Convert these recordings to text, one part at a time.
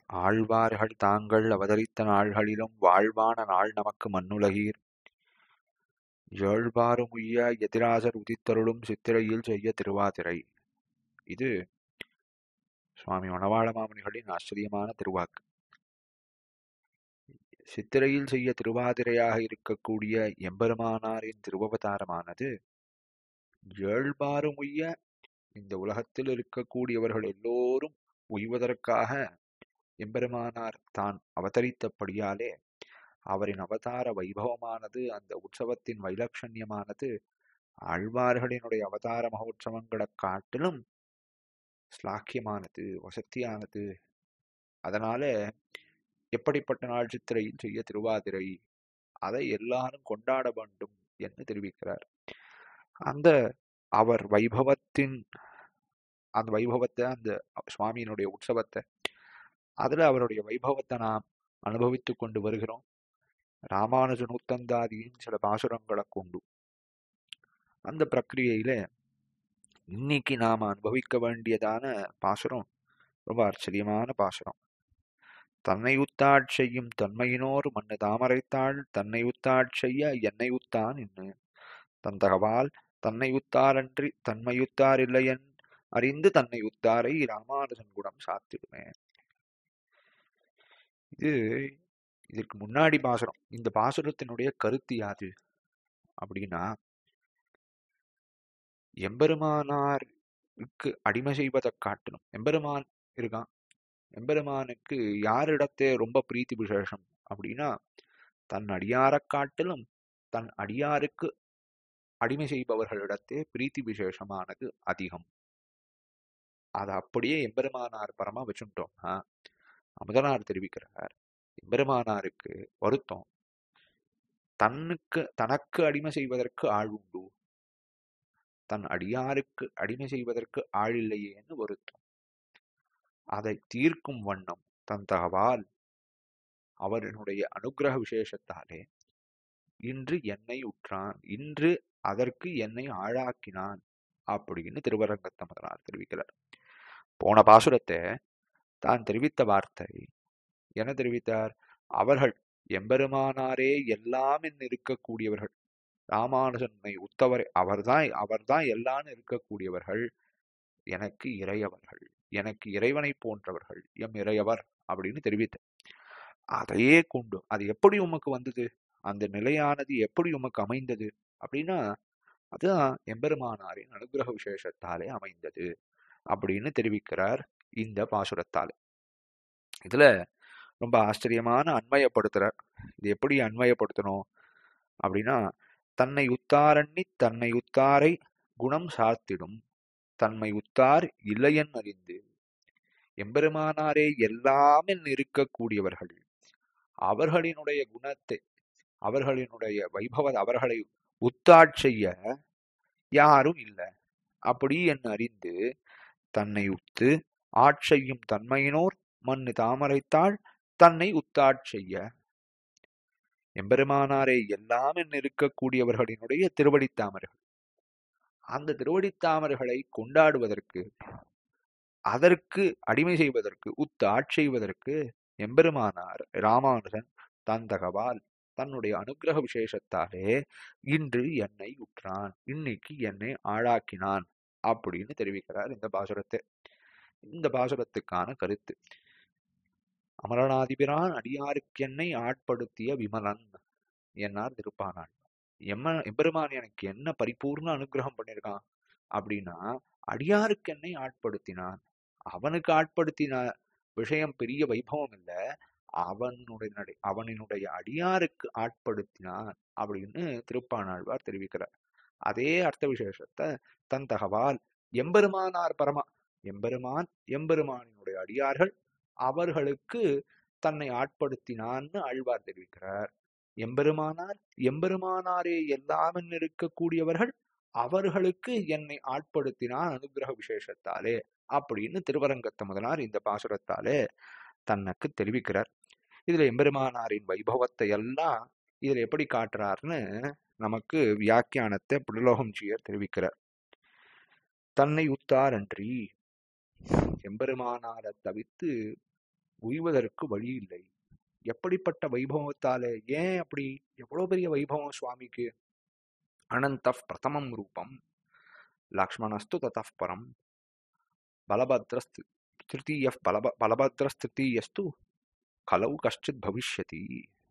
ஆழ்வார்கள் தாங்கள் அவதரித்த நாள்களிலும் வாழ்வான நாள் நமக்கு மண்ணுலகீர் ஏழ்வாரும் உய்ய எதிராசர் உதித்தருளும் சித்திரையில் செய்ய திருவாதிரை இது சுவாமி மணவாள மாமுனிகளின் ஆச்சரியமான திருவாக்கு சித்திரையில் செய்ய திருவாதிரையாக இருக்கக்கூடிய எம்பெருமானாரின் திருவவதாரமானது ஏழ்வாரும் உய்ய இந்த உலகத்தில் இருக்கக்கூடியவர்கள் எல்லோரும் உய்வதற்காக எம்பெருமானார் தான் அவதரித்தபடியாலே அவரின் அவதார வைபவமானது அந்த உற்சவத்தின் வைலட்சண்யமானது ஆழ்வார்களினுடைய அவதார மகோற்சவங்களை காட்டிலும் ஸ்லாக்கியமானது வசத்தியானது அதனால எப்படிப்பட்ட நாள் சித்திரையில் செய்ய திருவாதிரை அதை எல்லாரும் கொண்டாட வேண்டும் என்று தெரிவிக்கிறார் அந்த அவர் வைபவத்தின் அந்த வைபவத்தை அந்த சுவாமியினுடைய உற்சவத்தை அதுல அவருடைய வைபவத்தை நாம் அனுபவித்து கொண்டு வருகிறோம் ராமானுஜ நூத்தந்தாதியின் சில பாசுரங்களை கொண்டு அந்த பிரக்கிரியையில இன்னைக்கு நாம அனுபவிக்க வேண்டியதான பாசுரம் ரொம்ப ஆச்சரியமான பாசுரம் தன்னை உத்தாட் செய்யும் தன்மையினோர் மண்ணு தாமரைத்தாள் தன்னை உத்தாட் செய்ய என்னை உத்தான் இன்னு தந்தகவால் தன்னை உத்தாரன்றி தன்மையுத்தார் இல்லையன் அறிந்து தன்னை உத்தாரை ராமானுஜன் குணம் சாத்திடுமே இது இதற்கு முன்னாடி பாசுரம் இந்த பாசுரத்தினுடைய கருத்து யாது அப்படின்னா எம்பெருமானாருக்கு அடிமை செய்வதை காட்டணும் எம்பெருமான் இருக்கான் எம்பெருமானுக்கு யாரிடத்தே ரொம்ப பிரீத்தி விசேஷம் அப்படின்னா தன் அடியாரை காட்டிலும் தன் அடியாருக்கு அடிமை செய்பவர்களிடத்தே பிரீத்தி விசேஷமானது அதிகம் அதை அப்படியே எம்பெருமானார் பரமா வச்சுட்டோம்னா அமுதனார் தெரிவிக்கிறார் எம்பெருமானாருக்கு வருத்தம் தன்னுக்கு தனக்கு அடிமை செய்வதற்கு ஆள் உண்டு தன் அடியாருக்கு அடிமை செய்வதற்கு ஆள் இல்லையேன்னு வருத்தம் அதை தீர்க்கும் வண்ணம் தன் தகவால் அவரினுடைய அனுகிரக விசேஷத்தாலே இன்று என்னை உற்றான் இன்று அதற்கு என்னை ஆளாக்கினான் அப்படின்னு திருவரங்கத்தமதனார் தெரிவிக்கிறார் போன பாசுரத்தை தான் தெரிவித்த வார்த்தை என்ன தெரிவித்தார் அவர்கள் எம்பெருமானாரே எல்லாம் என்று இருக்கக்கூடியவர்கள் ராமானுஜனை உத்தவரை அவர்தான் அவர்தான் எல்லாம் இருக்கக்கூடியவர்கள் எனக்கு இறையவர்கள் எனக்கு இறைவனை போன்றவர்கள் எம் இறையவர் அப்படின்னு தெரிவித்த அதையே கொண்டு அது எப்படி உமக்கு வந்தது அந்த நிலையானது எப்படி உமக்கு அமைந்தது அப்படின்னா அதுதான் எம்பெருமானாரின் அனுகிரக விசேஷத்தாலே அமைந்தது அப்படின்னு தெரிவிக்கிறார் இந்த பாசுரத்தாலே இதுல ரொம்ப ஆச்சரியமான அண்மையப்படுத்துறார் இது எப்படி அண்மையப்படுத்தணும் அப்படின்னா தன்னை உத்தாரண்ணி தன்னை உத்தாரை குணம் சாத்திடும் தன்மை உத்தார் இல்லையன் அறிந்து எம்பெருமானாரே எல்லாமே இருக்கக்கூடியவர்கள் அவர்களினுடைய குணத்தை அவர்களினுடைய வைபவ அவர்களை உத்தாட் செய்ய யாரும் இல்லை அப்படி என் அறிந்து தன்னை உத்து ஆட்செய்யும் தன்மையினோர் மண்ணு தாமரைத்தாள் தன்னை உத்தாட் செய்ய எம்பெருமானாரே எல்லாம் என் இருக்கக்கூடியவர்களினுடைய திருவடித்தாமர்கள் அந்த திருவடித்தாமர்களை கொண்டாடுவதற்கு அதற்கு அடிமை செய்வதற்கு உத்து ஆட்செய்வதற்கு எம்பெருமானார் ராமானுஜன் தந்தகவால் தன்னுடைய அனுகிரக விசேஷத்தாலே இன்று என்னை உற்றான் இன்னைக்கு என்னை ஆளாக்கினான் அப்படின்னு தெரிவிக்கிறார் இந்த பாசுரத்தை இந்த பாசுரத்துக்கான கருத்து அமரநாதிபிரான் அடியாருக்கென்னை ஆட்படுத்திய விமலன் என்னார் திருப்பானாள் எம்ம எம்பெருமான் எனக்கு என்ன பரிபூர்ண அனுகிரகம் பண்ணியிருக்கான் அப்படின்னா அடியாருக்கு என்னை ஆட்படுத்தினான் அவனுக்கு ஆட்படுத்தின விஷயம் பெரிய வைபவம் இல்லை அவனுடைய அவனினுடைய அடியாருக்கு ஆட்படுத்தினான் அப்படின்னு திருப்பானாழ்வார் தெரிவிக்கிறார் அதே அர்த்த விசேஷத்தை தன் தகவால் எம்பெருமானார் பரமா எம்பெருமான் எம்பெருமானினுடைய அடியார்கள் அவர்களுக்கு தன்னை ஆட்படுத்தினான்னு ஆழ்வார் தெரிவிக்கிறார் எம்பெருமானார் எம்பெருமானாரே எல்லாமென் இருக்கக்கூடியவர்கள் அவர்களுக்கு என்னை ஆட்படுத்தினான் அனுகிரக விசேஷத்தாலே அப்படின்னு திருவரங்கத்த முதலார் இந்த பாசுரத்தாலே தனக்கு தெரிவிக்கிறார் இதுல எம்பெருமானாரின் வைபவத்தை எல்லாம் இதுல எப்படி காட்டுறாருன்னு நமக்கு வியாக்கியானத்தை புடலோகம் ஜியர் தெரிவிக்கிறார் தன்னை உத்தார் அன்றி எம்பெருமானாரை தவித்து உய்வதற்கு வழி இல்லை எப்படிப்பட்ட வைபவத்தாலே ஏன் அப்படி எவ்வளவு பெரிய வைபவம் சுவாமிக்கு அனந்த பிரதமம் ரூபம் லக்ஷ்மணஸ்து தतः பரம் பலபத்ரஸ்து திருத்தீய பலப பலபத்ரஸ்திருத்தீயஸ்து கலவு கஷ்டித் பவிஷ்யதி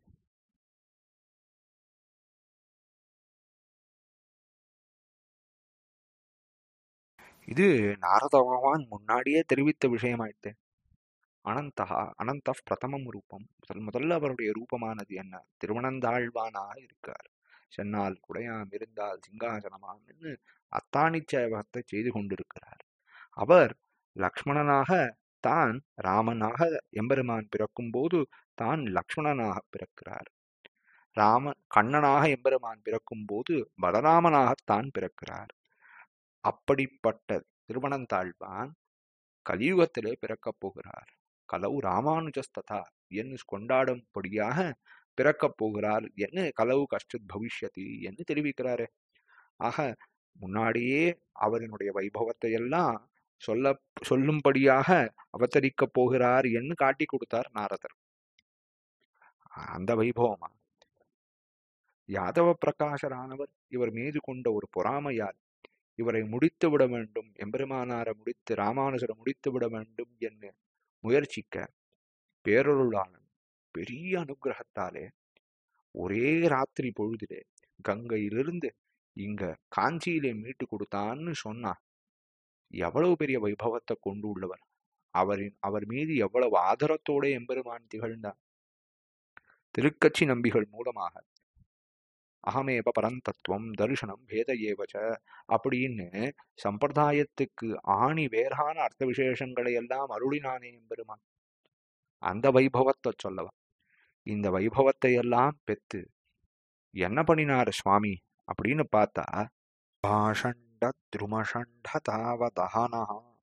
இது நாரத பகவான் முன்னாடியே தெரிவித்த விஷயமாயிட்டு அனந்தகா அனந்த பிரதமம் ரூபம் முதல் முதல்ல அவருடைய ரூபமானது என்ன திருவனந்தாழ்வானாக இருக்கார் சென்னால் குடையாம் இருந்தால் சிங்காசனமாம்னு அத்தானிச்சயவகத்தை செய்து கொண்டிருக்கிறார் அவர் லக்ஷ்மணனாக தான் ராமனாக எம்பெருமான் பிறக்கும் போது தான் லக்ஷ்மணனாக பிறக்கிறார் ராம கண்ணனாக எம்பெருமான் பிறக்கும் போது பலராமனாகத்தான் பிறக்கிறார் அப்படிப்பட்ட திருவனந்தாழ்வான் கலியுகத்திலே பிறக்கப் போகிறார் கலவு ராமானுஜஸ்ததா என்று கொண்டாடும்படியாக பிறக்கப் போகிறார் என்று கலவு கஷ்டித் பவிஷ்யதி என்று தெரிவிக்கிறாரு ஆக முன்னாடியே அவரினுடைய வைபவத்தை எல்லாம் சொல்ல சொல்லும்படியாக அவதரிக்கப் போகிறார் என்று காட்டி கொடுத்தார் நாரதர் அந்த வைபவமா யாதவ பிரகாசரானவர் இவர் மீது கொண்ட ஒரு பொறாமையால் இவரை முடித்து விட வேண்டும் எம்பெருமானாரை முடித்து ராமானுஜரை முடித்து விட வேண்டும் என்று முயற்சிக்க பேரொருளாளன் பெரிய அனுகிரகத்தாலே ஒரே ராத்திரி பொழுதிலே கங்கையிலிருந்து இங்க காஞ்சியிலே மீட்டு கொடுத்தான்னு சொன்னா எவ்வளவு பெரிய வைபவத்தை கொண்டு உள்ளவர் அவரின் அவர் மீது எவ்வளவு ஆதரத்தோட எம்பெருமான் திகழ்ந்தார் திருக்கட்சி நம்பிகள் மூலமாக அகமேப பரந்தத்துவம் தரிசனம் பேத ஏவச்ச அப்படின்னு சம்பிரதாயத்துக்கு ஆணி வேறான அர்த்த விசேஷங்களை எல்லாம் அருளினானே எம்பெருமான் அந்த வைபவத்தை சொல்லவா இந்த வைபவத்தை எல்லாம் பெத்து என்ன பண்ணினாரு சுவாமி அப்படின்னு பார்த்தா பாஷண்ட திருமஷண்ட தாவதஹனா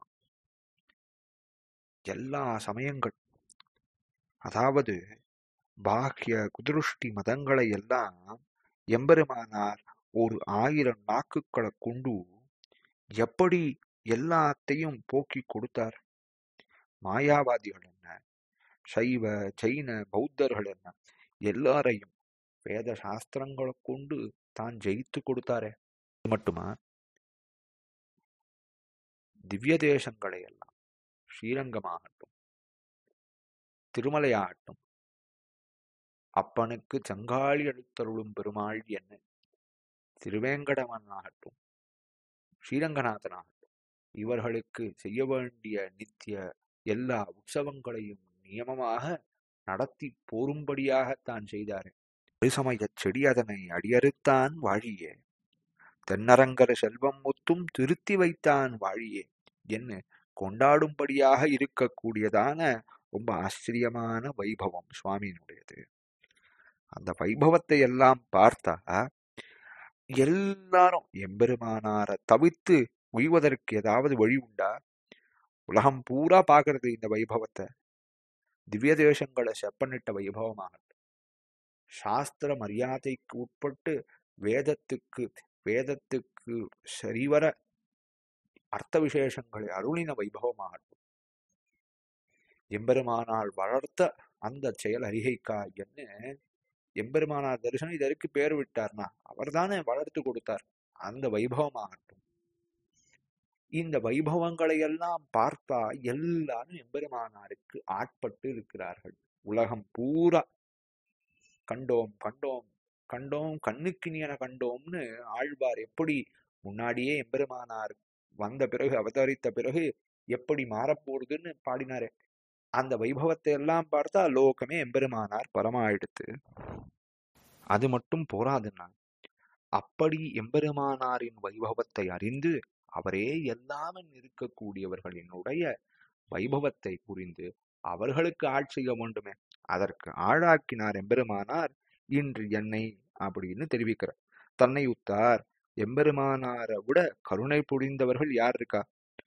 எல்லா சமயங்கள் அதாவது பாக்கிய குதிருஷ்டி மதங்களை எல்லாம் எம்பெருமானார் ஒரு ஆயிரம் நாக்குகளை கொண்டு எப்படி எல்லாத்தையும் போக்கி கொடுத்தார் மாயாவாதிகள் என்ன சைவ ஜைன பௌத்தர்கள் என்ன எல்லாரையும் வேத சாஸ்திரங்களை கொண்டு தான் ஜெயித்து கொடுத்தாரே அது மட்டுமா திவ்ய தேசங்களை எல்லாம் ஸ்ரீரங்கமாகட்டும் திருமலையாகட்டும் அப்பனுக்கு சங்காளி அளித்தருளும் பெருமாள் என்ன திருவேங்கடவன் ஆகட்டும் ஸ்ரீரங்கநாதனாகட்டும் இவர்களுக்கு செய்ய வேண்டிய நித்திய எல்லா உற்சவங்களையும் நியமமாக நடத்தி போரும்படியாக தான் செய்தாரே பரிசமயச் செடி அதனை அடியறுத்தான் வாழியே தென்னரங்கர செல்வம் முத்தும் திருத்தி வைத்தான் வாழியே என்று கொண்டாடும்படியாக இருக்கக்கூடியதான ரொம்ப ஆச்சரியமான வைபவம் சுவாமியினுடையது அந்த வைபவத்தை எல்லாம் பார்த்தா எல்லாரும் எம்பெருமானார தவிர்த்து உய்வதற்கு ஏதாவது வழி உண்டா உலகம் பூரா பார்க்கறது இந்த வைபவத்தை திவ்ய தேசங்களை செப்பனிட்ட வைபவமாகட்டும் சாஸ்திர மரியாதைக்கு உட்பட்டு வேதத்துக்கு வேதத்துக்கு சரிவர அர்த்த விசேஷங்களை அருளின வைபவமாகட்டும் எம்பெருமானால் வளர்த்த அந்த செயல் அறிகைக்கா என்ன எம்பெருமானார் தரிசனம் இதற்கு பேர் விட்டார்னா அவர் தானே வளர்த்து கொடுத்தார் அந்த வைபவமாகட்டும் இந்த வைபவங்களை எல்லாம் பார்த்தா எல்லாரும் எம்பெருமானாருக்கு ஆட்பட்டு இருக்கிறார்கள் உலகம் பூரா கண்டோம் கண்டோம் கண்டோம் கண்ணுக்கினியன கண்டோம்னு ஆழ்வார் எப்படி முன்னாடியே எம்பெருமானார் வந்த பிறகு அவதரித்த பிறகு எப்படி மாறப்போகுதுன்னு பாடினாரே அந்த வைபவத்தை எல்லாம் பார்த்தா லோகமே எம்பெருமானார் பரமாயிடுத்து அது மட்டும் போராதுன்னா அப்படி எம்பெருமானாரின் வைபவத்தை அறிந்து அவரே எல்லாமே இருக்கக்கூடியவர்களினுடைய வைபவத்தை புரிந்து அவர்களுக்கு ஆட்சி செய்ய வேண்டுமே அதற்கு ஆளாக்கினார் எம்பெருமானார் இன்று என்னை அப்படின்னு தெரிவிக்கிறார் தன்னை உத்தார் எம்பெருமானாரை விட கருணை புரிந்தவர்கள் யார் இருக்கா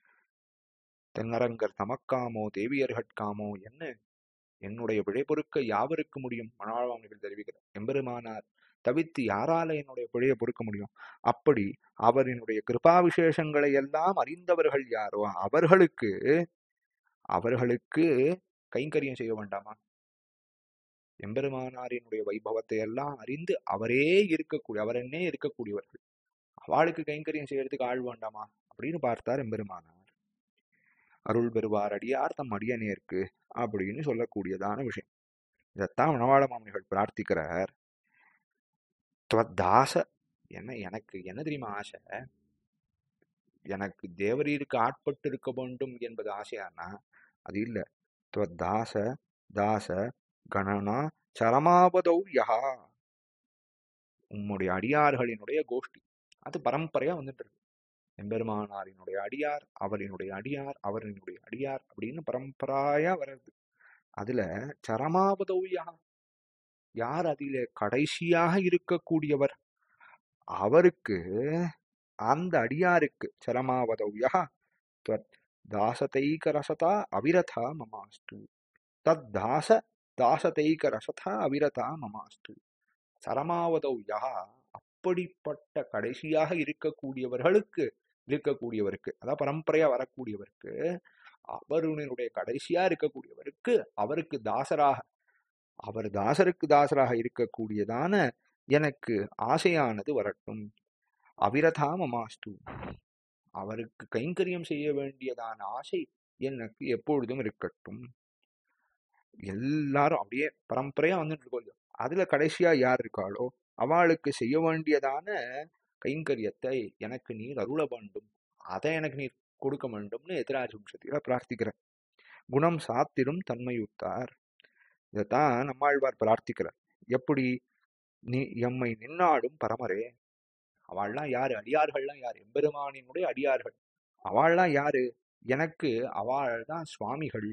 தென்னரங்கர் தமக்காமோ தேவியர்கட்காமோ என்ன என்னுடைய பிழை பொறுக்க யாவருக்கு முடியும் மணாளவாமிகள் தெரிவிக்கிறார் எம்பெருமானார் தவித்து யாரால என்னுடைய பிழையை பொறுக்க முடியும் அப்படி அவரினுடைய கிருபா விசேஷங்களை எல்லாம் அறிந்தவர்கள் யாரோ அவர்களுக்கு அவர்களுக்கு கைங்கரியம் செய்ய வேண்டாமா எம்பெருமானாரினுடைய வைபவத்தை எல்லாம் அறிந்து அவரே இருக்கக்கூடிய அவரன்னே இருக்கக்கூடியவர்கள் அவளுக்கு கைங்கரியம் செய்யறதுக்கு ஆள் வேண்டாமா அப்படின்னு பார்த்தார் எம்பெருமானார் அருள் பெறுவார் அடியார் தம் அடியனேற்கு அப்படின்னு சொல்லக்கூடியதான விஷயம் இதைத்தான் மணவாள மாமனிகள் பிரார்த்திக்கிறார் தாச என்ன எனக்கு என்ன தெரியுமா ஆசை எனக்கு தேவரீருக்கு ஆட்பட்டு இருக்க வேண்டும் என்பது ஆசையானா அது இல்ல தாச தாச கணனா சரமாபதௌ யஹா உம்முடைய அடியார்களினுடைய கோஷ்டி அது பரம்பரையா வந்துட்டு இருக்கு எம்பெருமானாரினுடைய அடியார் அவரினுடைய அடியார் அவரினுடைய அடியார் அப்படின்னு பரம்பராயா வர்றது அதுல சரமாபதௌயா யார் அதிலே கடைசியாக இருக்கக்கூடியவர் அவருக்கு அந்த அடியாருக்கு சரமாவதௌயா தாசதைக ரசதா அவிரதா மமாஸ்து தத் தாச தாசதைக ரசதா அவிரதா மமாஸ்து சரமாவதௌயா அப்படிப்பட்ட கடைசியாக இருக்கக்கூடியவர்களுக்கு இருக்கக்கூடியவருக்கு அதாவது பரம்பரையா வரக்கூடியவருக்கு அவருடைய கடைசியா இருக்கக்கூடியவருக்கு அவருக்கு தாசராக அவர் தாசருக்கு தாசராக இருக்கக்கூடியதான எனக்கு ஆசையானது வரட்டும் அவிரதா மமாஸ்து அவருக்கு கைங்கரியம் செய்ய வேண்டியதான ஆசை எனக்கு எப்பொழுதும் இருக்கட்டும் எல்லாரும் அப்படியே பரம்பரையா வந்துட்டு இருக்கோம் அதுல கடைசியா யார் இருக்காளோ அவளுக்கு செய்ய வேண்டியதான கைங்கரியத்தை எனக்கு நீர் அருள வேண்டும் அதை எனக்கு நீர் கொடுக்க வேண்டும்னு எதிராஜம்சத்தில பிரார்த்திக்கிறார் குணம் சாத்திரும் தன்மையுத்தார் இதைத்தான் நம்மாழ்வார் பிரார்த்திக்கிறார் எப்படி நீ எம்மை நின்னாடும் பரமரே அவள்லாம் யாரு அடியார்கள்லாம் யாரு எம்பெருமானினுடைய அடியார்கள் அவள்லாம் யாரு எனக்கு அவள் தான் சுவாமிகள்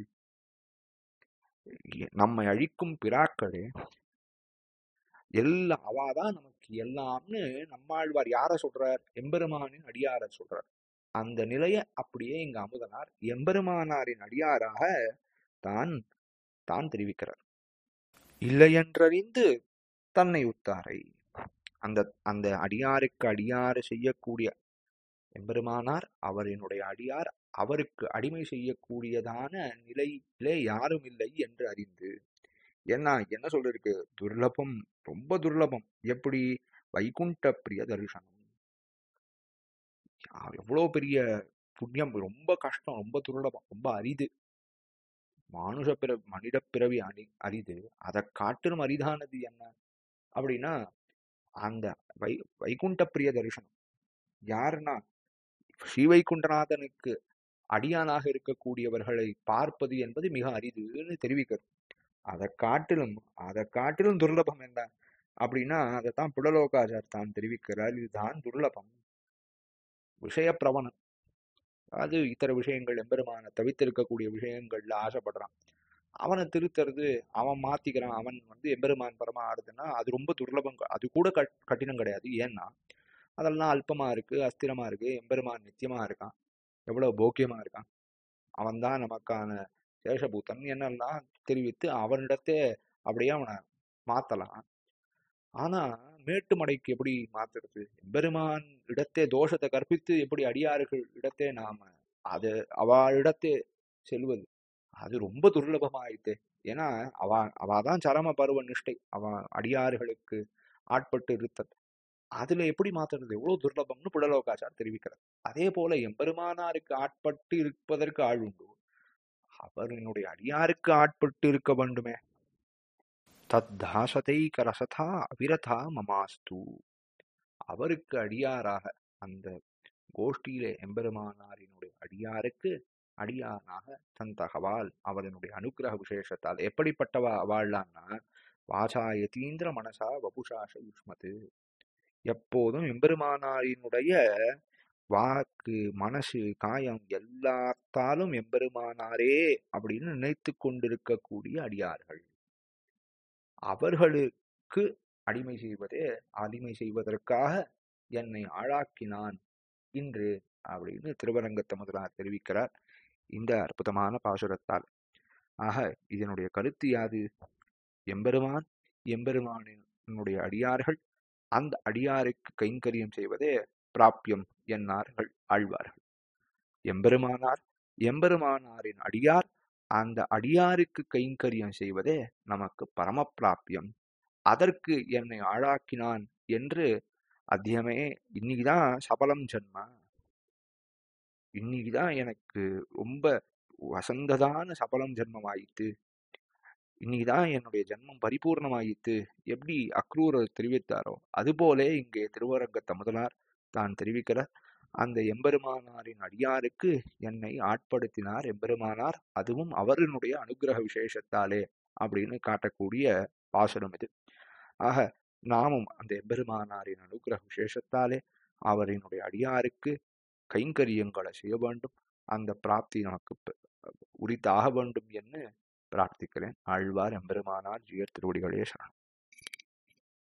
நம்மை அழிக்கும் பிராக்களே எல்லாம் அவாதான் நமக்கு எல்லாம்னு நம்மாழ்வார் யார சொல்றார் எம்பெருமானின் அடியார சொல்றார் அந்த நிலைய அப்படியே இங்க அமுதனார் எம்பெருமானாரின் அடியாராக தான் தான் தெரிவிக்கிறார் இல்லையென்றறிந்து தன்னை உத்தாரை அந்த அந்த அடியாருக்கு அடியாறு செய்யக்கூடிய எம்பெருமானார் அவரினுடைய அடியார் அவருக்கு அடிமை செய்யக்கூடியதான நிலையிலே யாரும் இல்லை என்று அறிந்து ஏன்னா என்ன சொல்லிருக்கு துர்லபம் ரொம்ப துர்லபம் எப்படி வைகுண்ட பிரிய தரிசனம் எவ்வளவு பெரிய புண்ணியம் ரொம்ப கஷ்டம் ரொம்ப துர்லபம் ரொம்ப அரிது மானுஷ பிற மனித பிறவி அரி அரிது அதை காட்டிலும் அரிதானது என்ன அப்படின்னா அந்த வை வைகுண்ட பிரிய தரிசனம் யாருன்னா ஸ்ரீ வைகுண்டநாதனுக்கு அடியானாக இருக்கக்கூடியவர்களை பார்ப்பது என்பது மிக அரிதுன்னு தெரிவிக்கிறது அதை காட்டிலும் அதை காட்டிலும் துர்லபம் என்ன அப்படின்னா அதைத்தான் புடலோகாச்சார் தான் தெரிவிக்கிறார் இதுதான் துர்லபம் விஷய பிரவணம் அது இத்தர விஷயங்கள் எம்பெருமான தவித்திருக்கக்கூடிய விஷயங்கள்ல ஆசைப்படுறான் அவனை திருத்துறது அவன் மாத்திக்கிறான் அவன் வந்து எம்பெருமான் பரமா ஆடுதுன்னா அது ரொம்ப துர்லபம் அது கூட கட் கட்டினம் கிடையாது ஏன்னா அதெல்லாம் அல்பமா இருக்கு அஸ்திரமா இருக்கு எம்பெருமான் நித்தியமா இருக்கான் எவ்வளவு போக்கியமா இருக்கான் அவன் தான் நமக்கான சேஷபூத்தன் என்னெல்லாம் தெரிவித்து அவனிடத்தே அப்படியே அவனை மாத்தலாம் ஆனா மேட்டு மடைக்கு எப்படி மாத்துறது எம்பெருமான் இடத்தே தோஷத்தை கற்பித்து எப்படி அடியார்கள் இடத்தே நாம அது அவளிடத்தே செல்வது அது ரொம்ப துர்லபமாயிட்டு ஏன்னா அவ அவாதான் சரம பருவ நிஷ்டை அவ அடியார்களுக்கு ஆட்பட்டு இருத்தல் அதுல எப்படி மாத்துறது எவ்வளவு துர்லபம்னு புடலோகாச்சார் தெரிவிக்கிறார் அதே போல எம்பெருமானாருக்கு ஆட்பட்டு இருப்பதற்கு ஆள் உண்டு அவரினுடைய அடியாருக்கு ஆட்பட்டு இருக்க வேண்டுமே தத்தாசதைக ரசதா அவிரதா மமாஸ்து அவருக்கு அடியாராக அந்த கோஷ்டியிலே எம்பெருமானாரினுடைய அடியாருக்கு அடியானாக தன் தகவால் அவரினுடைய அனுகிரக விசேஷத்தால் எப்படிப்பட்டவா அவாள்லான்னா வாசா யதீந்திர மனசா வபுஷாஷ யுஷ்மது எப்போதும் எம்பெருமானாரினுடைய வாக்கு மனசு காயம் எல்லாத்தாலும் எம்பெருமானாரே அப்படின்னு நினைத்து கொண்டிருக்கக்கூடிய அடியார்கள் அவர்களுக்கு அடிமை செய்வதே அடிமை செய்வதற்காக என்னை ஆளாக்கினான் இன்று அப்படின்னு திருவரங்கத்த முதலார் தெரிவிக்கிறார் இந்த அற்புதமான பாசுரத்தால் ஆக இதனுடைய கருத்து யாது எம்பெருமான் எம்பெருமானினுடைய அடியார்கள் அந்த அடியாருக்கு கைங்கரியம் செய்வதே பிராப்பியம் என்னார்கள் ஆழ்வார்கள் எம்பெருமானார் எம்பெருமானாரின் அடியார் அந்த அடியாருக்கு கைங்கரியம் செய்வதே நமக்கு பரமப்பிராப்பியம் அதற்கு என்னை ஆளாக்கினான் என்று அத்தியமே இன்னைக்குதான் சபலம் ஜென்மா இன்னைக்குதான் எனக்கு ரொம்ப வசந்ததான சபலம் ஜென்மம் ஆயிட்டு இன்னைக்குதான் என்னுடைய ஜென்மம் பரிபூர்ணமாயிட்டு எப்படி அக்ரூரர் தெரிவித்தாரோ அதுபோலே இங்கே திருவரங்கத்த முதலார் தான் தெரிவிக்கிறார் அந்த எம்பெருமானாரின் அடியாருக்கு என்னை ஆட்படுத்தினார் எம்பெருமானார் அதுவும் அவரினுடைய அனுகிரக விசேஷத்தாலே அப்படின்னு காட்டக்கூடிய பாசுரம் இது ஆக நாமும் அந்த எம்பெருமானாரின் அனுகிரக விசேஷத்தாலே அவரினுடைய அடியாருக்கு கைங்கரியங்களை செய்ய வேண்டும் அந்த பிராப்தி நமக்கு பெ- உரித்தாக வேண்டும் என்று பிரார்த்திக்கிறேன் ஆழ்வார் எம்பெருமானார் ஜியர் திருவடிகளே சரணம்